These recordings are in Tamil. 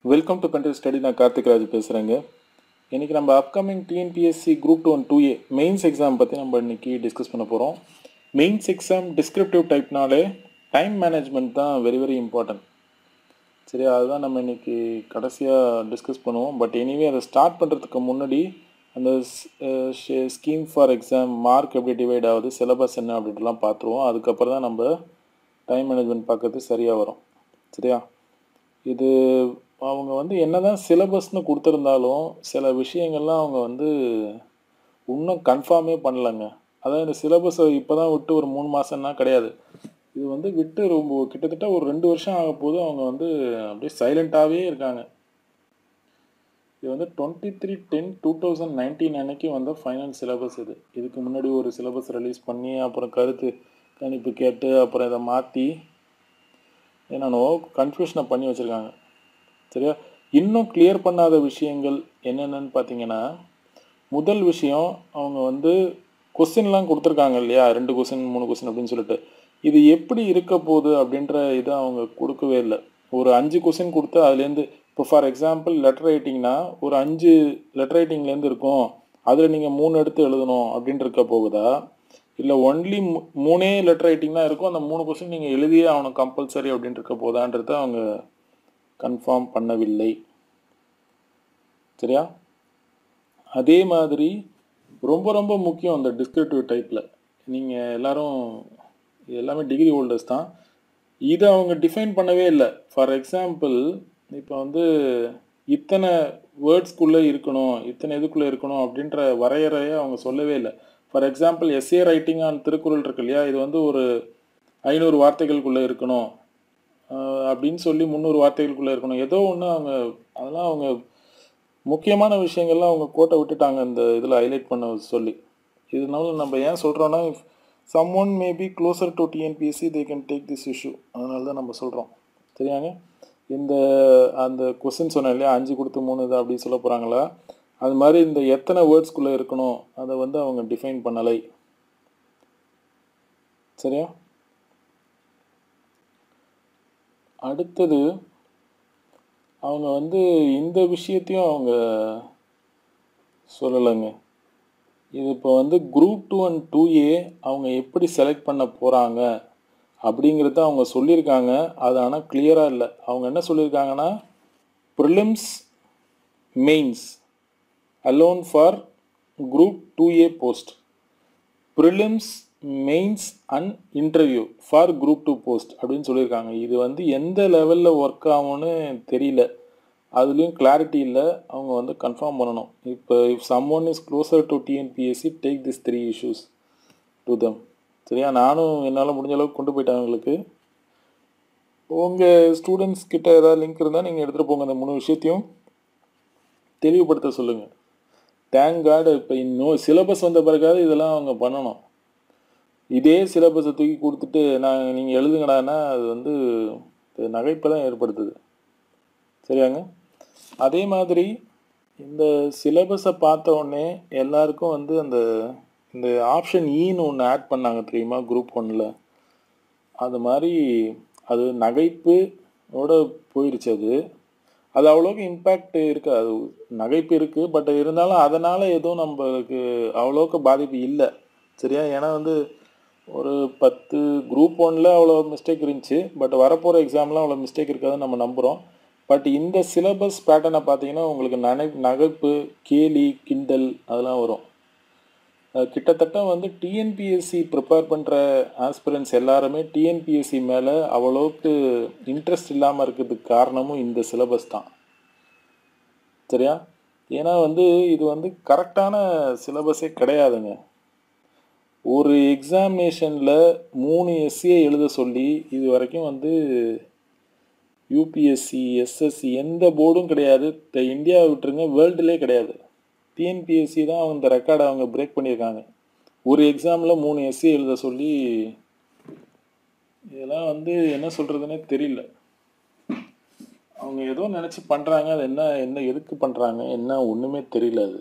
வெல்கம் டு கண்ட்ரி ஸ்டடி நான் கார்த்திக் ராஜ் பேசுகிறேங்க இன்றைக்கி நம்ம upcoming TNPSC group two one two A mains exam பற்றி நம்ம இன்றைக்கி டிஸ்கஸ் பண்ண போகிறோம் மெயின்ஸ் எக்ஸாம் டிஸ்கிரிப்டிவ் டைப்னாலே டைம் மேனேஜ்மெண்ட் தான் வெரி வெரி இம்பார்ட்டன்ட் சரி அதுதான் நம்ம இன்றைக்கி கடைசியாக டிஸ்கஸ் பண்ணுவோம் பட் எனிவே அதை ஸ்டார்ட் பண்ணுறதுக்கு முன்னாடி அந்த ஸ்கீம் ஃபார் எக்ஸாம் மார்க் எப்படி டிவைட் ஆகுது சிலபஸ் என்ன அப்படின்ட்டுலாம் பார்த்துருவோம் அதுக்கப்புறம் தான் நம்ம டைம் மேனேஜ்மெண்ட் பார்க்கறது சரியாக வரும் சரியா இது அவங்க வந்து என்னதான் சிலபஸ்னு கொடுத்துருந்தாலும் சில விஷயங்கள்லாம் அவங்க வந்து இன்னும் கன்ஃபார்மே பண்ணலைங்க அதான் இந்த சிலபஸை இப்போ தான் விட்டு ஒரு மூணு மாதம்னா கிடையாது இது வந்து விட்டு ரொம்ப கிட்டத்தட்ட ஒரு ரெண்டு வருஷம் ஆக போது அவங்க வந்து அப்படியே சைலண்ட்டாகவே இருக்காங்க இது வந்து twenty three ten two thousand nineteen அன்னைக்கு வந்த ஃபைனல் சிலபஸ் இது இதுக்கு முன்னாடி ஒரு சிலபஸ் ரிலீஸ் பண்ணி அப்புறம் கருத்து கணிப்பு கேட்டு அப்புறம் இதை மாற்றி என்னென்னோ கன்ஃபியூஷனை பண்ணி வச்சுருக்காங்க சரியா இன்னும் கிளியர் பண்ணாத விஷயங்கள் என்னென்னு பார்த்தீங்கன்னா முதல் விஷயம் அவங்க வந்து கொஸ்டின்லாம் கொடுத்துருக்காங்க இல்லையா ரெண்டு கொஸ்டின் மூணு கொஸ்டின் அப்படின்னு சொல்லிட்டு இது எப்படி இருக்க போகுது அப்படின்ற இதை அவங்க கொடுக்கவே இல்லை ஒரு அஞ்சு கொஸ்டின் கொடுத்து அதுலேருந்து இப்போ ஃபார் எக்ஸாம்பிள் லெட்டர் ரைட்டிங்னா ஒரு அஞ்சு லெட்டர் ரைட்டிங்லேருந்து இருக்கும் அதில் நீங்கள் மூணு எடுத்து எழுதணும் அப்படின்ட்டு இருக்க போகுதா இல்லை ஒன்லி மூணே லெட்டர் ரைட்டிங் தான் இருக்கும் அந்த மூணு கொஸ்டின் நீங்கள் எழுதியே ஆகணும் கம்பல்சரி அப்படின்ட்டு இருக்க போதான்றத அவங்க கன்ஃபார்ம் பண்ணவில்லை சரியா அதே மாதிரி ரொம்ப ரொம்ப முக்கியம் அந்த டிஸ்கிரிப்டிவ் டைப்பில் நீங்கள் எல்லாரும் இது எல்லாமே டிகிரி ஹோல்டர்ஸ் தான் இதை அவங்க டிஃபைன் பண்ணவே இல்லை ஃபார் எக்ஸாம்பிள் இப்போ வந்து இத்தனை வேர்ட்ஸ்குள்ளே இருக்கணும் இத்தனை இதுக்குள்ளே இருக்கணும் அப்படின்ற வரையறையை அவங்க சொல்லவே இல்லை for example essay writing on Thirukkural இருக்கு இல்லையா இது வந்து ஒரு ஐநூறு வார்த்தைகளுக்குள்ளே இருக்கணும் அப்படின்னு சொல்லி முந்நூறு வார்த்தைகளுக்குள்ளே இருக்கணும் ஏதோ ஒன்று அவங்க அதெல்லாம் அவங்க முக்கியமான விஷயங்கள்லாம் அவங்க கோட்டை விட்டுட்டாங்க இந்த இதில் ஹைலைட் பண்ண சொல்லி இதனால நம்ம ஏன் சொல்கிறோன்னா some one maybe closer to TNPSC they can take this issue அதனால தான் நம்ம சொல்கிறோம் சரியாங்க இந்த அந்த கொஸ்டின் சொன்னேன் இல்லையா அஞ்சு கொடுத்து மூணு இது அப்படி சொல்ல போகிறாங்களா அது மாதிரி இந்த எத்தனை வேர்ட்ஸ்குள்ளே இருக்கணும் அதை வந்து அவங்க டிஃபைன் பண்ணலை சரியா அடுத்தது அவங்க வந்து இந்த விஷயத்தையும் அவங்க சொல்லலைங்க இது இப்போ வந்து group two and two A அவங்க எப்படி செலக்ட் பண்ண போகிறாங்க அப்படிங்கிறத அவங்க சொல்லியிருக்காங்க அது ஆனால் கிளியராக இல்லை அவங்க என்ன சொல்லியிருக்காங்கன்னா prelims mains alone for group two A post prelims mains and interview for group two post அப்படின்னு சொல்லியிருக்காங்க இது வந்து எந்த லெவலில் ஒர்க் ஆகும்னு தெரியல அதுலேயும் கிளாரிட்டி இல்லை அவங்க வந்து கன்ஃபார்ம் பண்ணணும் இப்போ if some one is closer to TNPSC take this three issues to them சரியா நானும் என்னால் முடிஞ்ச அளவுக்கு கொண்டு போயிட்டேன் அவங்களுக்கு உங்கள் ஸ்டூடெண்ட்ஸ் கிட்ட ஏதாவது லிங்க் இருந்தால் நீங்கள் எடுத்துகிட்டு போங்க அந்த மூணு விஷயத்தையும் தெளிவுபடுத்த சொல்லுங்கள் தேங்க் காடு இப்போ இன்னும் சிலபஸ் வந்த பிறகாவது இதெல்லாம் அவங்க பண்ணணும் இதே சிலபஸை தூக்கி கொடுத்துட்டு நான் நீங்கள் எழுதுங்கடான்னா அது வந்து நகைப்பை தான் ஏற்படுத்துது சரியாங்க அதே மாதிரி இந்த சிலபஸை பார்த்த உடனே எல்லாருக்கும் வந்து அந்த இந்த ஆப்ஷன் ஈன்னு ஒன்று ஆட் பண்ணாங்க தெரியுமா குரூப் ஒன்னில் அது மாதிரி அது நகைப்போட போயிடுச்சு அது அது அவ்வளோக்கு இம்பேக்ட் இருக்குது அது நகைப்பு இருக்குது பட் இருந்தாலும் அதனால் எதுவும் நம்மளுக்கு அவ்வளோக்கு பாதிப்பு இல்லை சரியா ஏன்னா வந்து ஒரு பத்து குரூப் ஒன்ல அவ்வளோ மிஸ்டேக் இருந்துச்சு பட் வரப்போகிற எக்ஸாம்லாம் அவ்வளோ மிஸ்டேக் இருக்காதுன்னு நம்ம நம்புகிறோம் பட் இந்த சிலபஸ் பேட்டர்னை பார்த்தீங்கன்னா உங்களுக்கு நனை நகைப்பு கேலி கிண்டல் அதெல்லாம் வரும் கிட்டத்தட்ட வந்து டிஎன்பிஎஸ்சி ப்ரிப்பேர் பண்ணுற ஆஸ்பிரன்ஸ் எல்லாருமே டிஎன்பிஎஸ்சி மேலே அவ்வளோக்கு இன்ட்ரெஸ்ட் இல்லாமல் இருக்கிறதுக்கு காரணமும் இந்த சிலபஸ் தான் சரியா ஏன்னா வந்து இது வந்து கரெக்டான சிலபஸே கிடையாதுங்க ஒரு எக்ஸாமினேஷனில் மூணு எஸ்சியை எழுத சொல்லி இது வரைக்கும் வந்து யூபிஎஸ்சி எஸ்எஸ்சி எந்த போர்டும் கிடையாது இந்தியா விட்டுருங்க வேர்ல்டுலே கிடையாது டிஎன்பிஎஸ்சி தான் அவங்க இந்த ரெக்கார்டை அவங்க பிரேக் பண்ணியிருக்காங்க ஒரு எக்ஸாமில் மூணு எஸ்சி எழுத சொல்லி இதெல்லாம் வந்து என்ன சொல்கிறதுனே தெரியல அவங்க ஏதோ நினச்சி பண்ணுறாங்க அது என்ன என்ன எதுக்கு பண்ணுறாங்க என்ன ஒன்றுமே தெரியல அது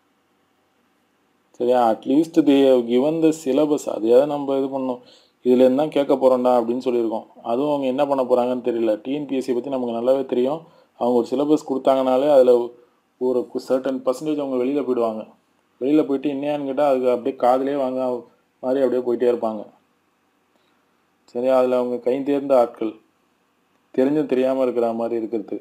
சரியா at least they given the syllabus அதையாவது நம்ம இது பண்ணோம் இதில் என்ன கேட்க போகிறோம்டா அப்படின்னு சொல்லியிருக்கோம் அதுவும் அவங்க என்ன பண்ண போகிறாங்கன்னு தெரியல டிஎன்பிஎஸ்சி பற்றி நமக்கு நல்லாவே தெரியும் அவங்க ஒரு சிலபஸ் கொடுத்தாங்கனாலே அதில் ஒரு சர்டன் பர்சன்டேஜ் அவங்க வெளியில் போயிடுவாங்க வெளியில் போயிட்டு என்னையான்னு கேட்டால் அதுக்கு அப்படியே காதிலே வாங்க மாதிரி அப்படியே போயிட்டே இருப்பாங்க சரியா அதில் அவங்க கை தேர்ந்த ஆட்கள் தெரிஞ்சும் தெரியாமல் இருக்கிற மாதிரி இருக்கிறது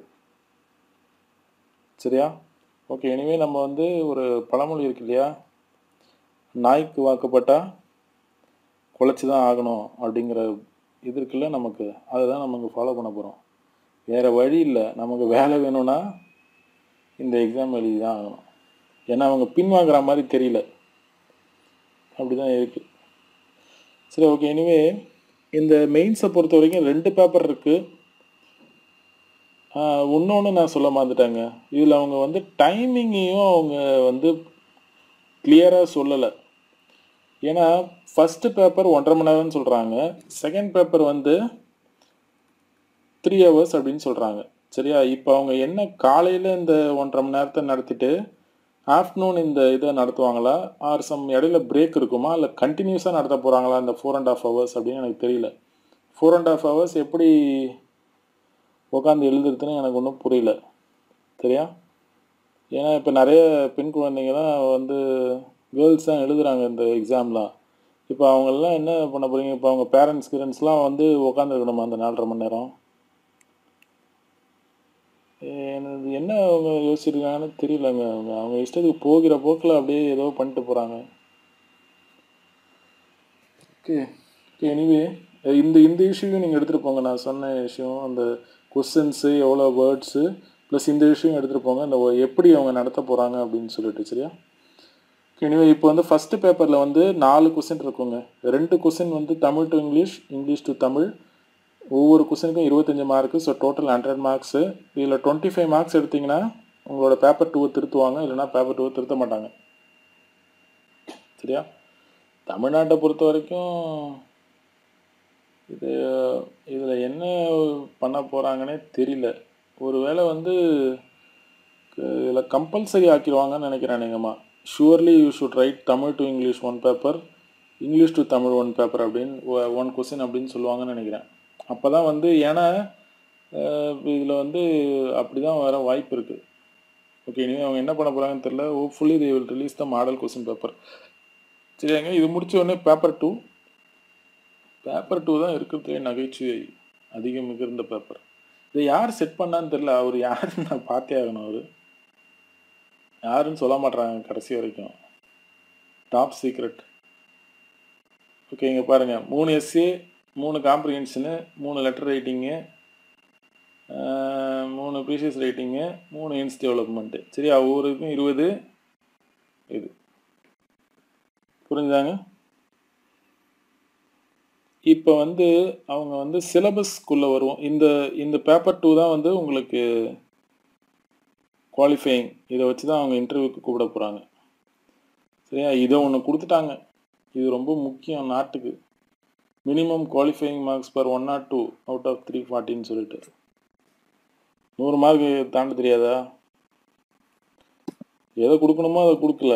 சரியா ஓகே எனிவே நம்ம வந்து ஒரு பழமொழி இருக்கு இல்லையா நாய்க்கு வாக்கப்பட்டா குலைச்சி தான் ஆகணும் அப்படிங்கிற இது இருக்குல்ல நமக்கு அதை தான் நமக்கு ஃபாலோ பண்ண போகிறோம் வேறு வழி இல்லை நமக்கு வேலை வேணும்னா இந்த எக்ஸாம் எழுதி தான் ஆகணும் ஏன்னா அவங்க பின்வாங்குற மாதிரி தெரியல அப்படி தான் இருக்குது சரி ஓகே எனிவே இந்த மெயின்ஸை பொறுத்த வரைக்கும் ரெண்டு பேப்பர் இருக்குது இன்னொன்று நான் சொல்ல மறந்துட்டேங்க இதில் அவங்க வந்து டைமிங்கையும் அவங்க வந்து கிளியராக சொல்லலை ஏன்னா ஃபஸ்ட்டு பேப்பர் ஒன்றரை மணி நேரம்னு சொல்கிறாங்க செகண்ட் பேப்பர் வந்து த்ரீ ஹவர்ஸ் அப்படின்னு சொல்கிறாங்க சரியா இப்போ அவங்க என்ன காலையில் இந்த ஒன்றரை மணி நேரத்தை நடத்திட்டு ஆஃப்டர்நூன் இந்த இதை நடத்துவாங்களா ஆர் சம் இடையில பிரேக் இருக்குமா இல்லை கண்டினியூஸாக நடத்த போகிறாங்களா இந்த ஃபோர் அண்ட் ஆஃப் ஹவர்ஸ் அப்படின்னு எனக்கு தெரியல ஃபோர் அண்ட் ஆஃப் ஹவர்ஸ் எப்படி உட்காந்து எழுதுறதுன்னு எனக்கு ஒன்றும் புரியல சரியா ஏன்னா இப்போ நிறைய பெண் குழந்தைங்க தான் வந்து கேர்ள்ஸ் தான் எழுதுகிறாங்க இந்த எக்ஸாம்லாம் இப்போ அவங்கெல்லாம் என்ன பண்ண போகிறீங்க இப்போ அவங்க பேரண்ட்ஸ் கிரண்ட்ஸ்லாம் வந்து உட்காந்துருக்கணுமா அந்த நாலரை மணி நேரம் எனது என்ன அவங்க யோசிச்சிருக்காங்கன்னு தெரியலங்க அவங்க அவங்க இஷ்டத்துக்கு போகிற போக்கில் அப்படியே ஏதோ பண்ணிட்டு போகிறாங்க ஓகே ஓகே எனிவே இந்த இந்த இஷ்யூவும் நீங்கள் எடுத்துகிட்டு போங்க நான் சொன்ன விஷயம் அந்த கொஸ்டின்ஸு எவ்வளோ வேர்ட்ஸு ப்ளஸ் இந்த விஷயம் எடுத்துகிட்டு போங்க இந்த எப்படி அவங்க நடத்த போகிறாங்க அப்படின்னு சொல்லிட்டு சரியா எனிவே இப்போ வந்து ஃபஸ்ட்டு பேப்பரில் வந்து நாலு கொஸ்டின் இருக்குங்க ரெண்டு கொஸ்டின் வந்து Tamil to English English to Tamil ஒவ்வொரு கொஸ்டினுக்கும் இருபத்தஞ்சி mark so total hundred marks இதில் டுவெண்ட்டி ஃபைவ் மார்க்ஸ் எடுத்திங்கன்னா உங்களோட பேப்பர் டூவை திருத்துவாங்க இல்லைனா பேப்பர் டூவை திருத்த மாட்டாங்க சரியா தமிழ்நாட்டை பொறுத்த வரைக்கும் இது இதில் என்ன பண்ண போகிறாங்கன்னே தெரியல ஒருவேளை வந்து இதில் கம்பல்சரி ஆக்கிடுவாங்கன்னு நினைக்கிறேன் நீங்கம்மா surely you should write Tamil to English one paper English to Tamil one paper அப்படின்னு ஒன் கொஸ்டின் அப்படின்னு சொல்லுவாங்கன்னு நினைக்கிறேன் அப்போ தான் வந்து ஏன்னா இதில் வந்து அப்படி தான் வர வாய்ப்பு இருக்குது ஓகே இனிமேல் அவங்க என்ன பண்ண போகிறாங்கன்னு தெரில hopefully they will release the model question paper சரியாங்க இது முடிச்ச உடனே பேப்பர் டூ பேப்பர் டூ தான் இருக்கிறதுலே நகைச்சுவை அதிகம் மிகுந்த பேப்பர் இதை யார் செட் பண்ணான்னு தெரில அவர் யாருன்னு நான் பார்த்தே ஆகணும் அவர் யாருன்னு சொல்ல மாட்றாங்க கடைசி வரைக்கும் டாப் சீக்ரெட் ஓகே இங்கே பாருங்கள் மூணு எஸ்ஏ மூணு காம்ப்ரிஹென்ஷனு மூணு லெட்டர் ரைட்டிங்கு மூணு ப்ரீஷியஸ் ரைட்டிங்கு மூணு இன்ஸ் டெவலப்மெண்ட்டு சரி ஒவ்வொருக்கும் இருபது இது புரிஞ்சாங்க இப்போ வந்து அவங்க வந்து சிலபஸ்க்குள்ளே வருவோம் இந்த இந்த பேப்பர் டூ தான் வந்து உங்களுக்கு குவாலிஃபைங் இதை வச்சு தான் அவங்க இன்டர்வியூக்கு கூப்பிட போகிறாங்க சரியா இதை ஒன்று கொடுத்துட்டாங்க இது ரொம்ப முக்கியம் நாட்டுக்கு minimum qualifying marks per one not two out of three ஃபார்ட்டின்னு சொல்லிட்டு நூறு மார்க் தாண்ட தெரியாதா எதை கொடுக்கணுமோ அதை கொடுக்கல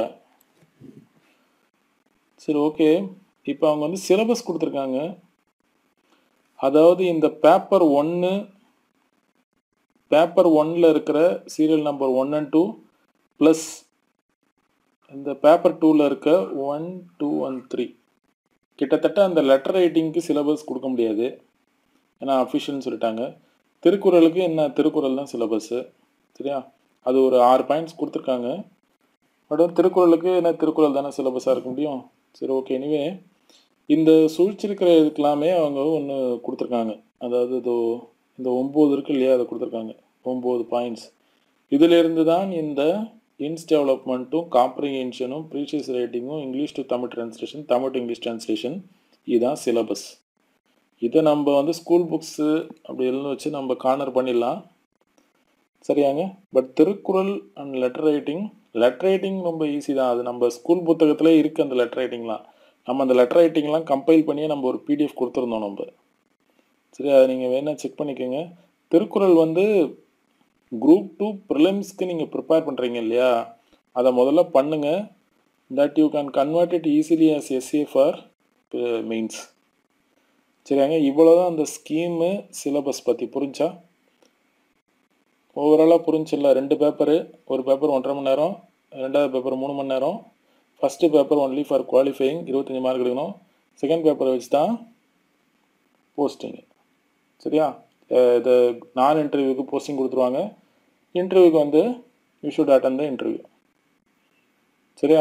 சரி ஓகே இப்போ அவங்க வந்து சிலபஸ் கொடுத்துருக்காங்க அதாவது இந்த பேப்பர் ஒன்று பேப்பர் ஒன்னில் இருக்கிற serial number one and two plus இந்த பேப்பர் டூவில் இருக்க ஒன் டூ ஒன் த்ரீ கிட்டத்தட்ட அந்த லெட்டர் ரைட்டிங்க்கு சிலபஸ் கொடுக்க முடியாது ஏன்னா அஃபிஷியல்னு சொல்லிட்டாங்க திருக்குறளுக்கு என்ன திருக்குறள் தான் சிலபஸ்ஸு சரியா அது ஒரு ஆறு பாயிண்ட்ஸ் கொடுத்துருக்காங்க பட் திருக்குறளுக்கு என்ன திருக்குறள் தானே சிலபஸாக இருக்க முடியும் சரி ஓகே எனிவே இந்த சூழ்ச்சிருக்கிற இதுக்கெல்லாமே அவங்க ஒன்று கொடுத்துருக்காங்க அதாவது இதோ இந்த ஒம்பது இருக்கு இல்லையா அதை கொடுத்துருக்காங்க ஒம்பது பாயிண்ட்ஸ் இதிலிருந்து தான் இந்த இன்ஸ் டெவலப்மெண்ட்டும் காம்ப்ரிஹென்ஷனும் ப்ரீஷியஸ் ரைட்டிங்கும் English to Tamil translation Tamil to English translation இதுதான் சிலபஸ் இதை நம்ம வந்து ஸ்கூல் புக்ஸு அப்படி எழுந்து வச்சு நம்ம கார்னர் பண்ணிடலாம் சரியாங்க but Thirukkural and letter writing letter writing ரொம்ப ஈஸி தான் அது நம்ம ஸ்கூல் புத்தகத்தில் இருக்குது அந்த லெட்டர் ரைட்டிங்லாம் நம்ம அந்த லெட்டர் ரைட்டிங்லாம் கம்பைல் பண்ணி நம்ம ஒரு பிடிஎஃப் கொடுத்துருந்தோம் நம்ம சரி அதை நீங்கள் வேணால் செக் பண்ணிக்கோங்க திருக்குறள் வந்து குரூப் டூ ப்ரிலிம்ஸ்க்கு நீங்கள் ப்ரிப்பேர் பண்ணுறீங்க இல்லையா அதை முதல்ல பண்ணுங்கள் that you can convert it easily as essay for mains சரியாங்க இவ்வளோ தான் அந்த ஸ்கீமு சிலபஸ் பற்றி புரிஞ்சா ஓவராலாக புரிஞ்சில்ல ரெண்டு பேப்பரு ஒரு பேப்பர் ஒன்றரை மணி நேரம் ரெண்டாவது பேப்பர் மூணு மணி நேரம் first paper only for qualifying இருபத்தஞ்சி மார்க் எடுக்கணும் செகண்ட் பேப்பரை வச்சு தான் போஸ்டிங்கு சரியா அஹ் இது நான் இன்டர்வியூக்கு போஸ்டிங் கொடுத்துருவாங்க இன்டர்வியூக்கு வந்து you should attend the interview சரியா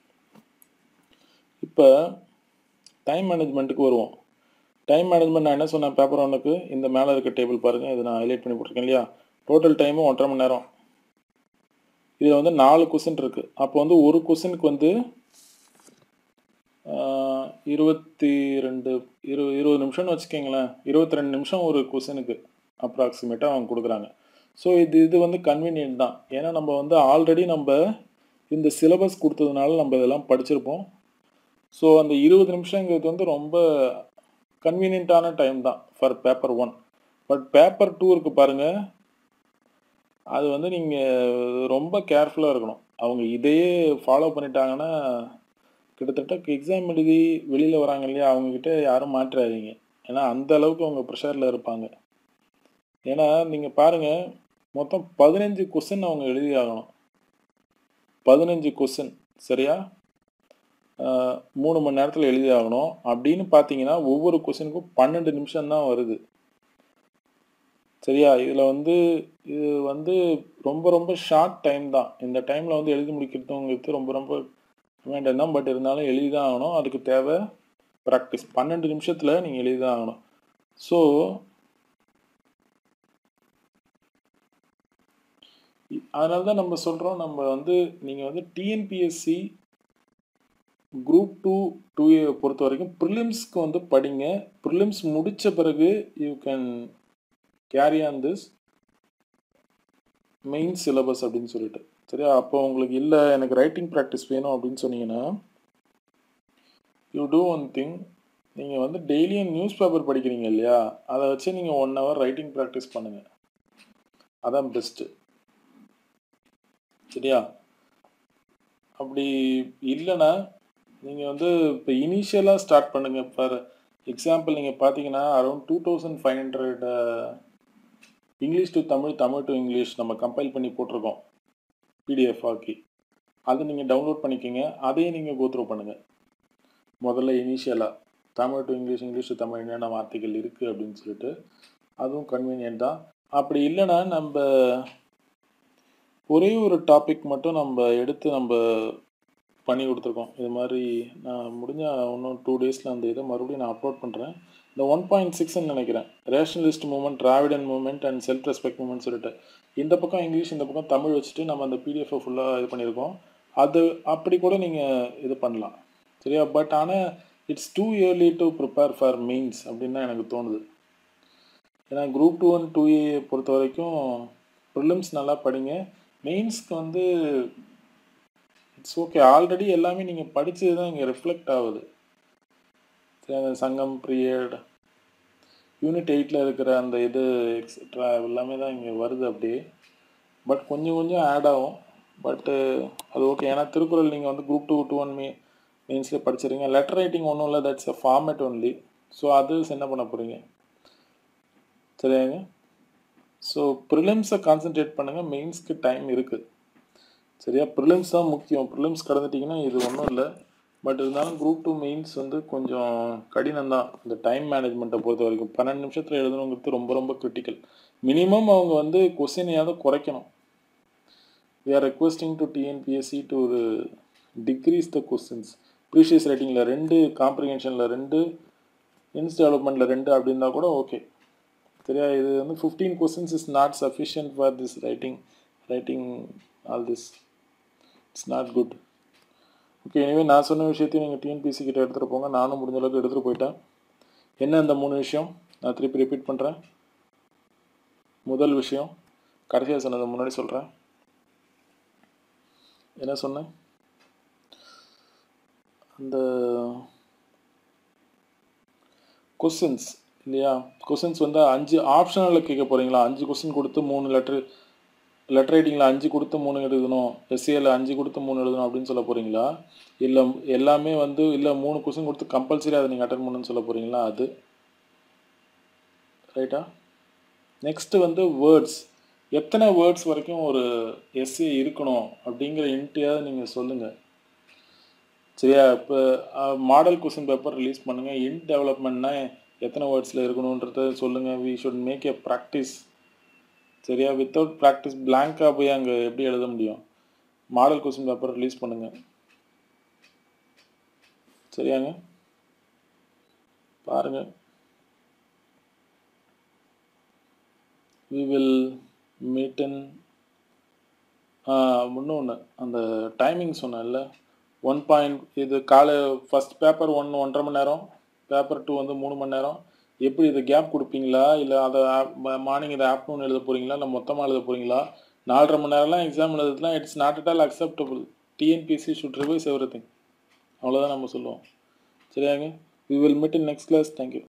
இப்போ டைம் மேனேஜ்மெண்ட்டுக்கு வருவோம் டைம் மேனேஜ்மெண்ட் நான் என்ன சொன்னேன் பேப்பர் ஒன்றுக்கு இந்த மேலே இருக்க டேபிள் பாருங்கள் இதை நான் ஹைலைட் பண்ணி போட்டிருக்கேன் இல்லையா டோட்டல் டைமும் ஒன்றரை மணி நேரம் இதில் வந்து நாலு கொஸ்டின் இருக்குது அப்போ வந்து ஒரு கொஸ்டினுக்கு வந்து ஆஹ், இருபத்தி ரெண்டு இரு இருபது நிமிஷம்னு வச்சுக்கோங்களேன் இருபத்தி ரெண்டு நிமிஷம் ஒரு கொஸ்டினுக்கு அப்ராக்சிமேட்டாக அவங்க கொடுக்குறாங்க ஸோ இது இது வந்து கன்வீனியன்ட் தான் ஏன்னா நம்ம வந்து ஆல்ரெடி நம்ம இந்த சிலபஸ் கொடுத்ததுனால நம்ம இதெல்லாம் படிச்சிருப்போம் ஸோ அந்த இருபது நிமிஷங்கிறது வந்து ரொம்ப கன்வீனியண்ட்டான டைம் தான் for paper one but paper two இருக்கு பாருங்க அது வந்து நீங்கள் ரொம்ப கேர்ஃபுல்லாக இருக்கணும் அவங்க இதையே ஃபாலோ பண்ணிட்டாங்கன்னா கிட்டத்தட்ட எக்ஸாம் எழுதி வெளியில் வராங்க இல்லையா அவங்கக்கிட்ட யாரும் மாற்றாதீங்க ஏன்னா அந்த அளவுக்கு அவங்க ப்ரெஷரில் இருப்பாங்க ஏன்னா நீங்கள் பாருங்கள் மொத்தம் பதினஞ்சு கொஸ்டின் அவங்க எழுதி ஆகணும் பதினஞ்சு கொஸ்டின் சரியா ஆஹ் மூணு மணி நேரத்தில் எழுதி ஆகணும் அப்படின்னு பார்த்தீங்கன்னா ஒவ்வொரு கொஸ்டினுக்கும் பன்னெண்டு நிமிஷம் தான் வருது சரியா இதில் வந்து இது வந்து ரொம்ப ரொம்ப ஷார்ட் டைம் தான் இந்த டைமில் வந்து எழுதி முடிக்கிறதுங்கிறது ரொம்ப ரொம்ப வேண்டாம் தான் பட் இருந்தாலும் எழுதி தான் ஆகணும் அதுக்கு தேவை ப்ராக்டிஸ் பன்னெண்டு நிமிஷத்தில் நீங்கள் எழுதி தான் ஆகணும் ஸோ அதனால தான் நம்ம சொல்கிறோம் நம்ம வந்து நீங்கள் வந்து TNPSC group two two A பொறுத்த வரைக்கும் ப்ரிலிம்ஸ்க்கு வந்து படிங்க ப்ரிலிம்ஸ் முடித்த பிறகு you can carry on this main syllabus அப்படின்னு சொல்லிட்டு சரியா அப்போ உங்களுக்கு இல்லை எனக்கு ரைட்டிங் ப்ராக்டிஸ் வேணும் அப்படின்னு சொன்னீங்கன்னா யூ டூ ஒன் திங் நீங்கள் வந்து டெய்லியும் நியூஸ் பேப்பர் படிக்கிறீங்க இல்லையா அதை வச்சு நீங்கள் ஒன் ஹவர் ரைட்டிங் ப்ராக்டிஸ் பண்ணுங்கள் அதான் பெஸ்ட்டு சரியா அப்படி இல்லைன்னா நீங்கள் வந்து இப்போ இனிஷியலாக ஸ்டார்ட் பண்ணுங்கள் ஃபார் எக்ஸாம்பிள் நீங்கள் பார்த்தீங்கன்னா around two thousand five hundred English to Tamil Tamil to English நம்ம கம்பைல் பண்ணி போட்டிருக்கோம் பிடிஎஃப் ஆக்கி அதை நீங்கள் டவுன்லோட் பண்ணிக்கோங்க அதையும் நீங்கள் கோத்ரூ பண்ணுங்கள் முதல்ல இனிஷியலாக Tamil to English English to Tamil என்னென்ன வார்த்தைகள் இருக்குது அப்படின்னு சொல்லிட்டு அதுவும் கன்வீனியன்ட் தான் அப்படி இல்லைன்னா நம்ம ஒரே ஒரு டாபிக் மட்டும் நம்ம எடுத்து நம்ம பண்ணி கொடுத்துருக்கோம் இது மாதிரி நான் முடிஞ்ச இன்னும் டூ டேஸில் அந்த இதை மறுபடியும் நான் அப்லோட் பண்ணுறேன் இந்த ஒன் பாயிண்ட் சிக்ஸ்ன்னு நினைக்கிறேன் rationalist movement Dravidian movement and self respect movement சொல்லிட்டு இந்த பக்கம் இங்கிலீஷ் இந்த பக்கம் தமிழ் வச்சுட்டு நம்ம அந்த பிடிஎஃப் ஃபுல்லாக இது பண்ணியிருக்கோம் அது அப்படி கூட நீங்கள் இது பண்ணலாம் சரியா பட் ஆனால் it's too early to prepare for mains அப்படின்னு தான் எனக்கு தோணுது ஏன்னா group two one two A பொறுத்த வரைக்கும் ப்ரிலிம்ஸ் நல்லா படிங்க மெயின்ஸ்க்கு வந்து இட்ஸ் ஓகே ஆல்ரெடி எல்லாமே நீங்கள் படித்தது தான் இங்கே ரிஃப்ளெக்ட் ஆகுது சரி, அந்த சங்கம் பீரியட் யூனிட் எயிட்டில் இருக்கிற அந்த இது எக்ஸெட்ரா எல்லாமே தான் இங்கே வருது அப்படியே பட் கொஞ்சம் கொஞ்சம் ஆட் ஆகும் பட்டு அது ஓகே ஏன்னா திருக்குறள் நீங்கள் வந்து குரூப் டூ டூ ஒன் மீ மெயின்ஸ்லேயே படிச்சிருங்க லெட்டர் ரைட்டிங் ஒன்றும் இல்லை that's a format only so அது என்ன பண்ண போகிறீங்க சரியாங்க ஸோ ப்ரிலிம்ஸை கான்சென்ட்ரேட் பண்ணுங்கள் மெயின்ஸ்க்கு டைம் இருக்குது சரியா ப்ரிலிம்ஸ் தான் முக்கியம் ப்ரிலிம்ஸ் கடந்துட்டிங்கன்னா இது ஒன்றும் இல்லை பட் இருந்தாலும் குரூப் டூ மெயின்ஸ் வந்து கொஞ்சம் கடினம் தான் இந்த டைம் மேனேஜ்மெண்ட்டை பொறுத்த வரைக்கும் பன்னெண்டு நிமிஷத்தில் எழுதணுங்கிறது ரொம்ப ரொம்ப கிரிட்டிக்கல் மினிமம் அவங்க வந்து கொஸ்டினையாவது குறைக்கணும் we are requesting to TNPSC to decrease the questions precis ரைட்டிங்கில் ரெண்டு காம்ப்ரிஹென்ஷனில் ரெண்டு இன்ஸ் டெவலப்மெண்ட்டில் ரெண்டு அப்படின்னா கூட ஓகே சரியா இது வந்து fifteen questions is not sufficient for this writing writing all this it's not good okay எனவே நான் சொன்ன விஷயத்தையும் நீங்கள் டிஎன்பிஎஸ்சி கிட்ட எடுத்துகிட்டு போங்க நானும் முடிஞ்ச அளவுக்கு எடுத்துகிட்டு போயிட்டேன் என்ன இந்த மூணு விஷயம் நான் திருப்பி ரிப்பீட் பண்ணுறேன் முதல் விஷயம் கடைசியாக சொன்னதை முன்னாடி சொல்கிறேன் என்ன சொன்னேன் அந்த கொஸ்டின்ஸ் இல்லையா கொஸ்டின்ஸ் வந்து அஞ்சு ஆப்ஷனலில் கேட்க போகிறீங்களா அஞ்சு கொஸ்டின் கொடுத்து மூணு லெட்ரு லெட்டர் ரைட்டிங்கில் அஞ்சு கொடுத்து மூணு எழுதணும் எஸ்ஏல அஞ்சு கொடுத்து மூணு எழுதணும் அப்படின்னு சொல்ல போகிறீங்களா இல்லை எல்லாமே வந்து இல்லை மூணு கொஸ்டின் கொடுத்து கம்பல்சரி அதை நீங்கள் அட்டன் பண்ணணும்னு சொல்ல போகிறீங்களா அது ரைட்டா நெக்ஸ்ட்டு வந்து வேர்ட்ஸ் எத்தனை வேர்ட்ஸ் வரைக்கும் ஒரு எஸ்ஏ இருக்கணும் அப்படிங்கிற இன்ட்டையாவது நீங்கள் சொல்லுங்கள் சரியா இப்போ மாடல் கொஸ்டின் பேப்பர் ரிலீஸ் பண்ணுங்கள் இன் டெவலப்மெண்ட்னா எத்தனை வேர்ட்ஸில் இருக்கணுன்றத சொல்லுங்கள் we should make a practice சரியா வித்தவுட் ப்ராக்டிஸ் பிளாங்காக போய் அங்கே எப்படி எழுத முடியும் மாடல் கொஸ்டின் பேப்பர் ரிலீஸ் பண்ணுங்கள் சரியாங்க பாருங்கள் வி வில் மீட் இன் இன்னொன்று அந்த டைமிங் சொன்னேன்ல ஒன் பாயிண்ட் இது காலை ஃபஸ்ட் பேப்பர் ஒன் ஒன்றரை மணி நேரம் பேப்பர் டூ வந்து மூணு மணி நேரம் எப்படி இது கேப் கொடுப்பீங்களா இல்லை அதை மார்னிங் இதை ஆஃப்டர்நூன் எழுத போகிறீங்களா இல்லை மொத்தமாக எழுத போகிறீங்களா நாலரை மணி நேரம்லாம் எக்ஸாம் எழுதுறதுலாம் it's not at all acceptable TNPSC should revise everything அவ்வளோதான் நம்ம சொல்லுவோம் சரியாங்க we will meet in next class thank you